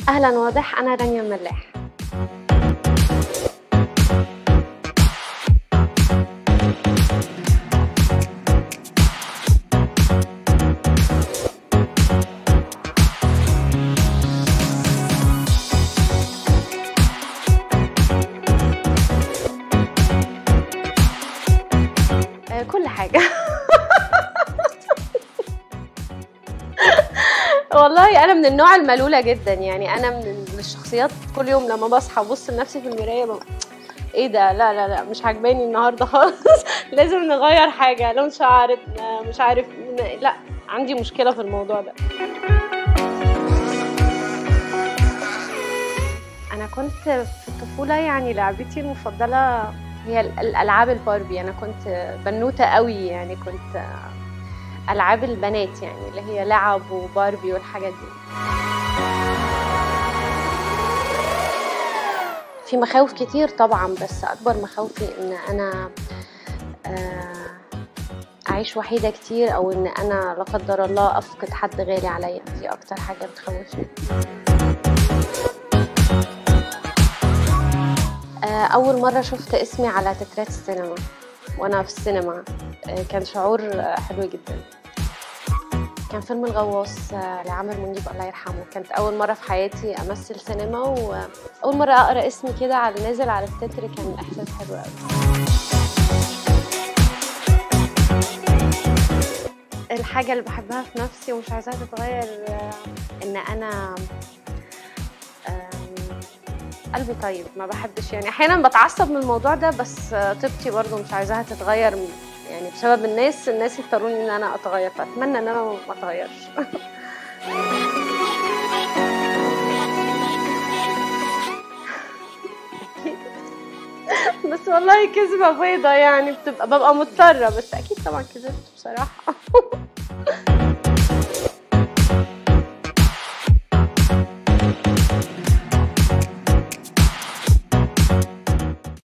اهلا واضح انا رانيا ملاح آه، كل حاجة والله أنا من النوع الملولة جدا يعني أنا من الشخصيات كل يوم لما بصحى أبص لنفسي في المراية ببقى ايه ده لا لا لا مش عاجباني النهارده خالص لازم نغير حاجة لون شعرنا مش عارف لا عندي مشكلة في الموضوع ده أنا كنت في الطفولة يعني لعبتي المفضلة هي ال- الألعاب الباربي أنا كنت بنوتة قوي يعني كنت ألعاب البنات يعني اللي هي لعب وباربي والحاجات دي في مخاوف كتير طبعا بس أكبر مخاوفي إن أنا آه، أعيش وحيدة كتير أو إن أنا لا قدر الله أفقد حد غالي عليا دي أكتر حاجة بتخوفني آه، أول مرة شفت اسمي على تترات السينما وأنا في السينما آه، كان شعور آه، حلو جدا كان فيلم الغواص آه، لعامر منيب الله يرحمه كانت أول مرة في حياتي أمثل سينما وأول مرة أقرأ اسمي كده على نازل على التتر كان إحساس حلو أوي الحاجة اللي بحبها في نفسي ومش عايزاها تتغير آه، إن أنا آم، قلبي طيب ما بحبش يعني احيانا بتعصب من الموضوع ده بس آه، طيبتي برضو مش عايزاها تتغير م- يعني بسبب الناس الناس يختاروني ان انا اتغير فاتمنى ان انا ما اتغيرش بس والله كذبة بيضة يعني بتبقى ببقى مضطرة بس أكيد طبعا كذبت بصراحة